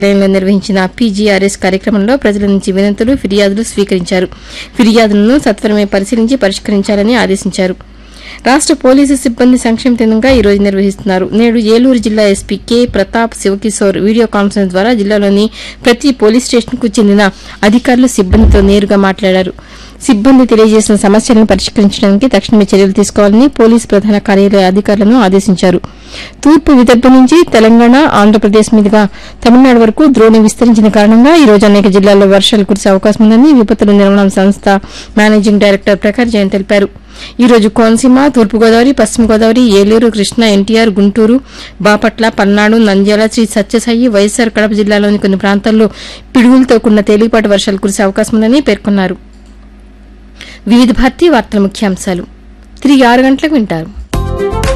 కార్యాలయంలో నిర్వహించిన పీజీఆర్ఎస్ కార్యక్రమంలో ప్రజల నుంచి వినతులు ఫిర్యాదులు స్వీకరించారు ఫిర్యాదులను సత్వరమే పరిశీలించి పరిష్కరించాలని ఆదేశించారు రాష్ట పోలీసు సిబ్బంది సంక్షేమ దినంగా ఈ రోజు నిర్వహిస్తున్నారు నేడు ఏలూరు జిల్లా SP K Pratap Shivakishore video conference ద్వారా జిల్లాలోని ప్రతి పోలీస్ స్టేషన్ కు చెందిన అధికారులు సిబ్బందితో నేరుగా మాట్లాడారు సిబ్బంది తెలియజేసిన సమస్యలను పరిష్కరించడానికి తక్షణమే చర్యలు తీసుకోవాలని పోలీసు ప్రధాన కార్యాలయ అధికారులను ఆదేశించారు తూర్పు విదర్భ నుంచి తెలంగాణ ఆంధ్రప్రదేశ్ మీదుగా తమిళనాడు వరకు ద్రోణి విస్తరించిన కారణంగా ఈ రోజు అనేక జిల్లాల్లో వర్షాలు కురిసే అవకాశం ఉందని విపత్తుల నిర్వహణ సంస్థ మేనేజింగ్ డైరెక్టర్ ప్రకాష్ జైన్ తెలిపారు ఈ రోజు కోనసీమ తూర్పుగోదావరి పశ్చిమ గోదావరి ఏలూరు కృష్ణా ఎన్టీఆర్ గుంటూరు బాపట్ల పల్నాడు నంద్యాల శ్రీ సత్యసాయి వైఎస్సార్ కడప జిల్లాలోని కొన్ని ప్రాంతాల్లో పిడుగులతో కూడిన తేలికపాటి వర్షాలు కురిసే అవకాశం ఉందని పేర్కొన్నారు వివిధ భారతి వార్తల ముఖ్యాంశాలు తిరిగి ఆరు గంటలకు వింటారు